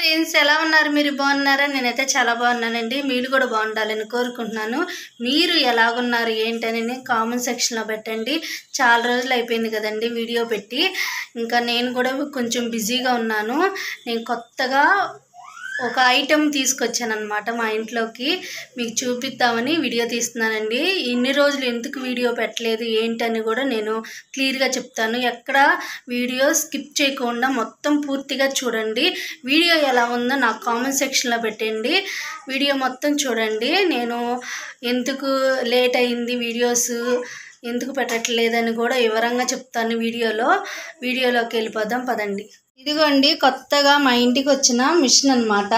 friends ఎలా ఉన్నారు మీరు బాగున్నారా నేనైతే చాలా బాగున్నానండి మీరు కూడా బాగుండాలని కోరుకుంటున్నాను మీరు ఎలాగున్నారు ఏంటని కామెంట్ సెక్షన్లో పెట్టండి చాలా రోజులు అయిపోయింది కదండి వీడియో పెట్టి ఇంకా నేను కూడా కొంచెం బిజీగా ఉన్నాను నేను కొత్తగా ఒక ఐటెం తీసుకొచ్చాను అనమాట మా ఇంట్లోకి మీకు చూపిద్దామని వీడియో తీస్తున్నానండి ఇన్ని రోజులు ఎందుకు వీడియో పెట్టలేదు ఏంటని కూడా నేను క్లియర్గా చెప్తాను ఎక్కడ వీడియో స్కిప్ చేయకుండా మొత్తం పూర్తిగా చూడండి వీడియో ఎలా ఉందో నాకు కామెంట్ సెక్షన్లో పెట్టండి వీడియో మొత్తం చూడండి నేను ఎందుకు లేట్ అయింది వీడియోస్ ఎందుకు పెట్టట్లేదని కూడా వివరంగా చెప్తాను వీడియోలో వీడియోలోకి వెళ్ళిపోదాం పదండి ఇదిగోండి కొత్తగా మా ఇంటికి వచ్చిన మిషన్ అన్నమాట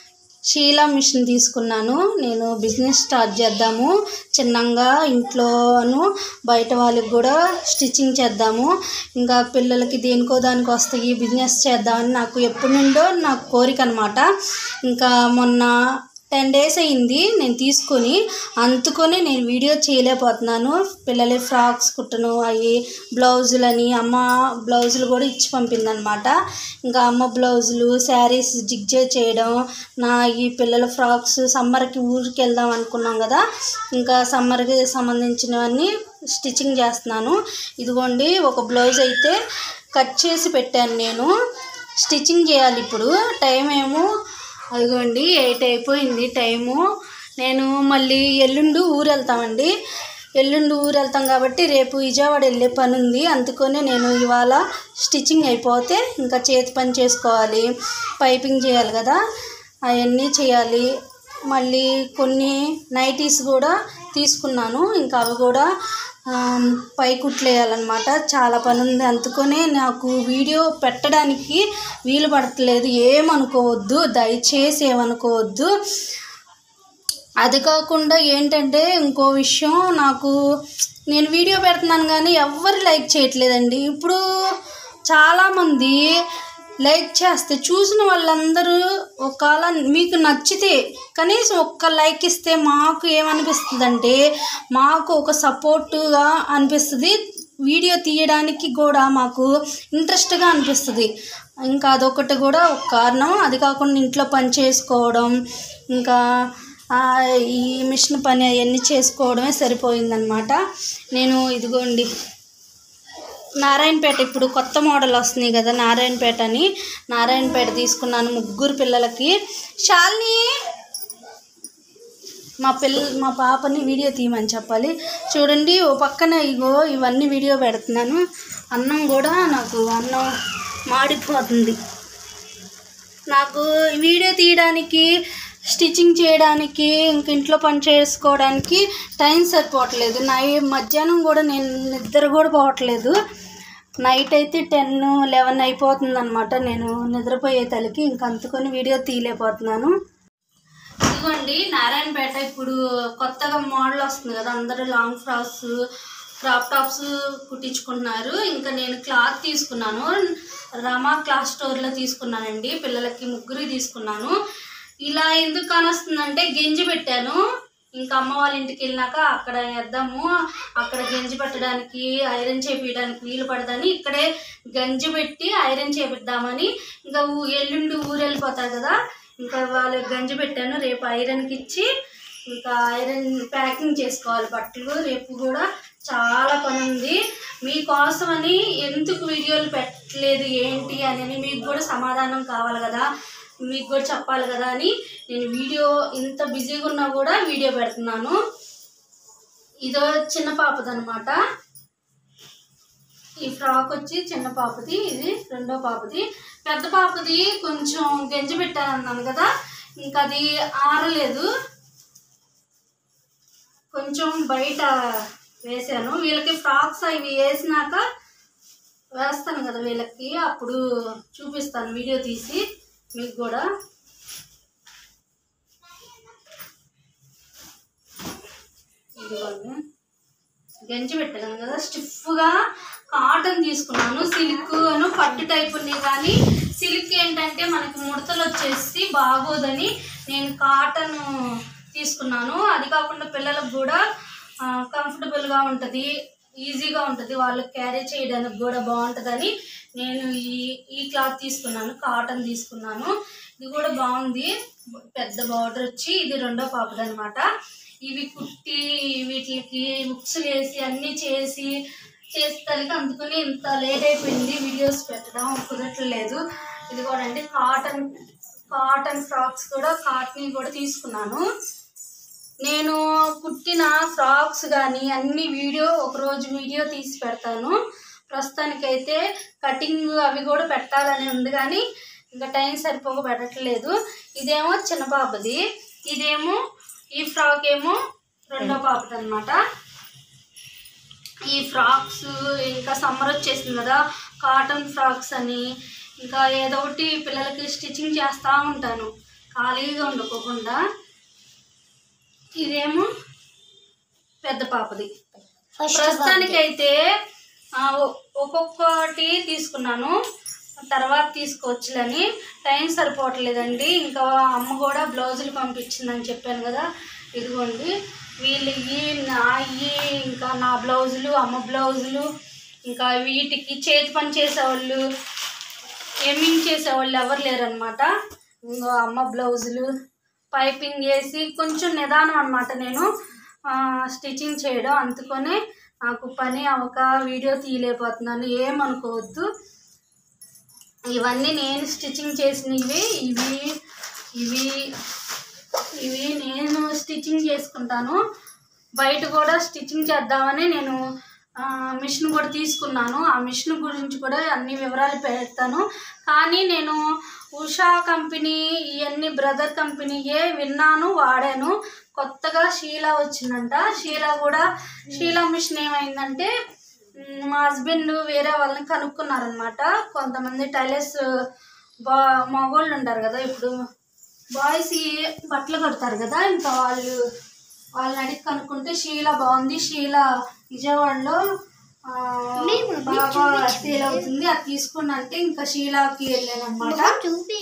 షీలా మిషన్ తీసుకున్నాను నేను బిజినెస్ స్టార్ట్ చేద్దాము చిన్నగా ఇంట్లోను బయట వాళ్ళకి కూడా స్టిచ్చింగ్ చేద్దాము ఇంకా పిల్లలకి దేనికో దానికి వస్తాయి బిజినెస్ చేద్దామని నాకు ఎప్పటి నుండో నాకు కోరిక అనమాట ఇంకా మొన్న టెన్ డేస్ అయింది నేను తీసుకొని అందుకొని నేను వీడియో చేయలేకపోతున్నాను పిల్లల ఫ్రాక్స్ కుట్టను అవి బ్లౌజులని అమ్మ బ్లౌజులు కూడా ఇచ్చి పంపిందనమాట ఇంకా అమ్మ బ్లౌజులు శారీస్ జిగ్జే చేయడం నా ఈ పిల్లల ఫ్రాక్స్ సమ్మర్కి ఊరికి వెళ్దాం అనుకున్నాం కదా ఇంకా సమ్మర్కి సంబంధించినవన్నీ స్టిచ్చింగ్ చేస్తున్నాను ఇదిగోండి ఒక బ్లౌజ్ అయితే కట్ చేసి పెట్టాను నేను స్టిచ్చింగ్ చేయాలి ఇప్పుడు టైం ఏమో అదిగోండి ఎయిట్ అయిపోయింది టైము నేను మళ్ళీ ఎల్లుండి ఊరు వెళ్తామండి ఎల్లుండి ఊరు వెళ్తాం కాబట్టి రేపు విజయవాడ వెళ్ళే పని ఉంది అందుకనే నేను ఇవాళ స్టిచ్చింగ్ అయిపోతే ఇంకా చేతి పని చేసుకోవాలి పైపింగ్ చేయాలి కదా అవన్నీ చేయాలి మళ్ళీ కొన్ని నైటీస్ కూడా తీసుకున్నాను ఇంకా అవి కూడా ఆమ్, పై కుట్లు వేయాలన్నమాట చాలా పని ఉంది అందుకనే నాకు వీడియో పెట్టడానికి వీలు పడట్లేదు ఏమనుకోవద్దు దయచేసి ఏమనుకోవద్దు అది కాకుండా ఏంటంటే ఇంకో విషయం నాకు నేను వీడియో పెడుతున్నాను కానీ ఎవ్వరు లైక్ చేయట్లేదండి ఇప్పుడు చాలామంది లైక్ చేస్తే చూసిన వాళ్ళందరూ ఒకవేళ మీకు నచ్చితే కనీసం ఒక్క లైక్ ఇస్తే మాకు ఏమనిపిస్తుందంటే మాకు ఒక సపోర్టుగా అనిపిస్తుంది వీడియో తీయడానికి కూడా మాకు ఇంట్రెస్ట్గా అనిపిస్తుంది ఇంకా అదొకటి కూడా ఒక కారణం అది కాకుండా ఇంట్లో పని చేసుకోవడం ఇంకా ఆ, ఈ మిషన్ పని అవన్నీ చేసుకోవడమే సరిపోయిందనమాట నేను ఇదిగోండి నారాయణపేట ఇప్పుడు కొత్త మోడల్ వస్తున్నాయి కదా నారాయణపేట అని నారాయణపేట తీసుకున్నాను ముగ్గురు పిల్లలకి శాలిని మా పిల్ల మా పాపని వీడియో తీయమని చెప్పాలి చూడండి ఓ పక్కన ఇగో ఇవన్నీ వీడియో పెడుతున్నాను అన్నం కూడా నాకు అన్నం మాడిపోతుంది నాకు వీడియో తీయడానికి స్టిచ్చింగ్ చేయడానికి ఇంక ఇంట్లో పని చేసుకోవడానికి టైం సరిపోవట్లేదు నై మధ్యాహ్నం కూడా నేను నిద్ర కూడా పోవట్లేదు నైట్ అయితే టెన్ లెవెన్ అయిపోతుంది అనమాట నేను నిద్రపోయే తలకి ఇంక అందుకొని వీడియో తీయలేకపోతున్నాను ఇదిగోండి నారాయణపేట ఇప్పుడు కొత్తగా మోడల్ వస్తుంది కదా అందరూ లాంగ్ ఫ్రాక్స్ క్రాప్ టాప్స్ కుట్టించుకుంటున్నారు ఇంకా నేను క్లాత్ తీసుకున్నాను రమా క్లాత్ స్టోర్లో తీసుకున్నానండి పిల్లలకి ముగ్గురు తీసుకున్నాను ఇలా ఎందుకు కానొస్తుందంటే గెంజి పెట్టాను ఇంకా అమ్మ వాళ్ళ ఇంటికి వెళ్ళినాక అక్కడ వేద్దాము అక్కడ గంజి పెట్టడానికి ఐరన్ చేపించడానికి వీలు పడదని ఇక్కడే గంజి పెట్టి ఐరన్ చేపిద్దామని ఇంకా ఊ- ఎల్లుండి ఊరు వెళ్ళిపోతారు కదా ఇంకా వాళ్ళకి గంజి పెట్టాను రేపు ఐరన్కి ఇచ్చి ఇంకా ఐరన్ ప్యాకింగ్ చేసుకోవాలి బట్టలు రేపు కూడా చాలా పని ఉంది మీకోసమని ఎందుకు వీడియోలు పెట్టలేదు ఏంటి అని మీకు కూడా సమాధానం కావాలి కదా మీకు కూడా చెప్పాలి కదా అని నేను వీడియో ఇంత బిజీగా ఉన్నా కూడా వీడియో పెడుతున్నాను ఇదో చిన్న పాపదనమాట ఈ ఫ్రాక్ వచ్చి చిన్న పాపది ఇది రెండో పాపది పెద్ద పాపది కొంచెం గంజి పెట్టానన్నాను కదా ఇంకా అది ఆరలేదు కొంచెం బయట వేసాను వీళ్ళకి ఫ్రాక్స్ అవి వేసినాక వేస్తాను కదా వీళ్ళకి అప్పుడు చూపిస్తాను వీడియో తీసి మీకు కూడా ఇదిగోండి గంజి పెట్టాను కదా స్టిఫ్గా కాటన్ తీసుకున్నాను సిల్క్ అను పట్టు టైప్ ఉన్నాయి కానీ సిల్క్ ఏంటంటే మనకి ముడతలు వచ్చేసి బాగోదని నేను కాటన్ తీసుకున్నాను అది కాకుండా పిల్లలకు కూడా కంఫర్టబుల్గా ఉంటుంది ఈజీగా ఉంటుంది వాళ్ళు క్యారీ చేయడానికి కూడా బాగుంటుందని నేను ఈ ఈ క్లాత్ తీసుకున్నాను కాటన్ తీసుకున్నాను ఇది కూడా బాగుంది పెద్ద బార్డర్ వచ్చి ఇది రెండో పాపది అనమాట ఇవి కుట్టి వీటికి బుక్స్ వేసి అన్నీ చేసి చేసేసరికి అందుకని ఇంత లేట్ అయిపోయింది వీడియోస్ పెట్టడం కుదరట్లేదు ఇది కూడా అంటే కాటన్ కాటన్ ఫ్రాక్స్ కూడా కాటన్ కూడా తీసుకున్నాను నేను కుట్టిన ఫ్రాక్స్ కానీ అన్ని వీడియో ఒకరోజు వీడియో తీసి పెడతాను ప్రస్తుతానికైతే కటింగ్ అవి కూడా పెట్టాలని ఉంది కానీ ఇంకా టైం సరిపోక పెట్టట్లేదు ఇదేమో చిన్న పాపది ఇదేమో ఈ ఫ్రాక్ ఏమో రెండో పాపది అనమాట ఈ ఫ్రాక్స్ ఇంకా సమ్మర్ వచ్చేసింది కదా కాటన్ ఫ్రాక్స్ అని ఇంకా ఏదో ఒకటి పిల్లలకి స్టిచ్చింగ్ చేస్తూ ఉంటాను ఖాళీగా ఉండకోకుండా ఇదేమో పెద్ద పాపది ప్రస్తుతానికైతే ఆ, ఒ- ఒక్కొక్కటి తీసుకున్నాను తర్వాత తీసుకోవచ్చులని టైం సరిపోవట్లేదండి ఇంకా అమ్మ కూడా బ్లౌజులు పంపించిందని చెప్పాను కదా ఇదిగోండి వీళ్ళకి నాయి ఇంకా నా బ్లౌజులు అమ్మ బ్లౌజులు ఇంకా వీటికి చేతి పని చేసేవాళ్ళు ఎమ్మింగ్ చేసేవాళ్ళు ఎవరు లేరనమాట ఇంకో అమ్మ బ్లౌజులు పైపింగ్ వేసి కొంచెం నిదానం అనమాట నేను ఆ, స్టిచ్చింగ్ చేయడం అందుకనే నాకు పని అవక వీడియో తీయలేకపోతున్నాను ఏమనుకోవద్దు ఇవన్నీ నేను స్టిచ్చింగ్ చేసినవి ఇవి ఇవి ఇవి నేను స్టిచ్చింగ్ చేసుకుంటాను బయట కూడా స్టిచ్చింగ్ చేద్దామని నేను ఆ, మిషన్ కూడా తీసుకున్నాను ఆ మిషన్ గురించి కూడా అన్ని వివరాలు పెడతాను కానీ నేను ఉషా కంపెనీ ఇవన్నీ బ్రదర్ కంపెనీయే విన్నాను వాడాను కొత్తగా షీలా వచ్చిందంట షీలా కూడా షీలా మిషన్ ఏమైందంటే మ్, మా హస్బెండ్ వేరే వాళ్ళని కనుక్కున్నారనమాట కొంతమంది టైలర్స్ బా మగోళ్ళు ఉంటారు కదా ఇప్పుడు బాయ్స్ ఈ బట్టలు కడతారు కదా ఇంకా వాళ్ళు వాళ్ళని అడిగి కనుక్కుంటే షీలా బాగుంది షీలా విజయవాడలో ఆ, బాగా సేల్ అవుతుంది అది తీసుకుని అంటే ఇంకా షీలాకి వెళ్ళాను అనమాట చూపి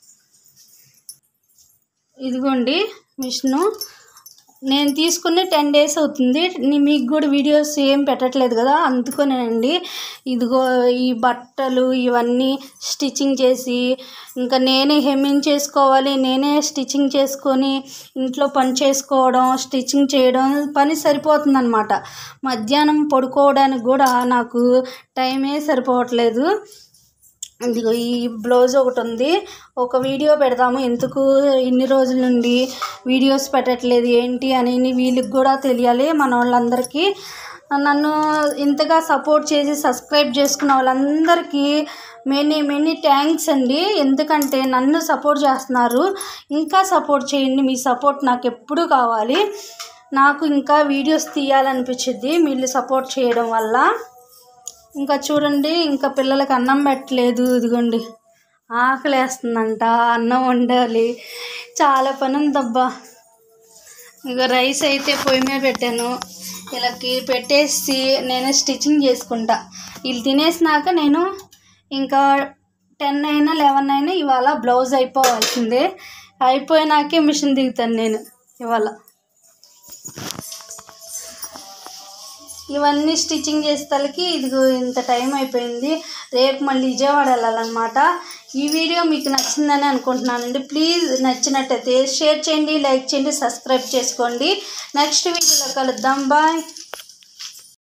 ఇదిగోండి మిషను నేను తీసుకుని టెన్ డేస్ అవుతుంది నీ- మీకు కూడా వీడియోస్ ఏం పెట్టట్లేదు కదా అందుకనేనండి ఇదిగో ఈ బట్టలు ఇవన్నీ స్టిచ్చింగ్ చేసి ఇంకా నేనే హెమ్మింగ్ చేసుకోవాలి నేనే స్టిచ్చింగ్ చేసుకొని ఇంట్లో పని చేసుకోవడం స్టిచ్చింగ్ చేయడం పని సరిపోతుందన్నమాట మధ్యాహ్నం పడుకోవడానికి కూడా నాకు టైమే సరిపోవట్లేదు ఇదిగో ఈ బ్లౌజ్ ఒకటి ఉంది ఒక వీడియో పెడదాము ఎందుకు ఇన్ని రోజుల నుండి వీడియోస్ పెట్టట్లేదు ఏంటి అని వీళ్ళకి కూడా తెలియాలి మన వాళ్ళందరికీ నన్ను ఇంతగా సపోర్ట్ చేసి సబ్స్క్రైబ్ చేసుకున్న వాళ్ళందరికీ మెనీ మెనీ థ్యాంక్స్ అండి ఎందుకంటే నన్ను సపోర్ట్ చేస్తున్నారు ఇంకా సపోర్ట్ చేయండి మీ సపోర్ట్ నాకు ఎప్పుడూ కావాలి నాకు ఇంకా వీడియోస్ తీయాలనిపించింది మీరు సపోర్ట్ చేయడం వల్ల ఇంకా చూడండి ఇంకా పిల్లలకి అన్నం పెట్టలేదు ఇదిగోండి ఆకలి వేస్తుందంట అన్నం వండాలి చాలా పని ఉందబ్బా ఇక రైస్ అయితే పొయ్యి మీద పెట్టాను వీళ్ళకి పెట్టేసి నేనే స్టిచ్చింగ్ చేసుకుంటా వీళ్ళు తినేసినాక నేను ఇంకా టెన్ అయినా లెవెన్ అయినా ఇవాళ బ్లౌజ్ అయిపోవాల్సిందే అయిపోయినాకే మిషన్ దిగుతాను నేను ఇవాళ ఇవన్నీ స్టిచ్చింగ్ చేసేసరికి ఇదిగో ఇంత టైం అయిపోయింది రేపు మళ్ళీ విజయవాడ వెళ్ళాలన్నమాట ఈ వీడియో మీకు నచ్చిందని అనుకుంటున్నానండి ప్లీజ్ నచ్చినట్టయితే షేర్ చేయండి లైక్ చేయండి సబ్స్క్రైబ్ చేసుకోండి నెక్స్ట్ వీడియోలో కలుద్దాం బాయ్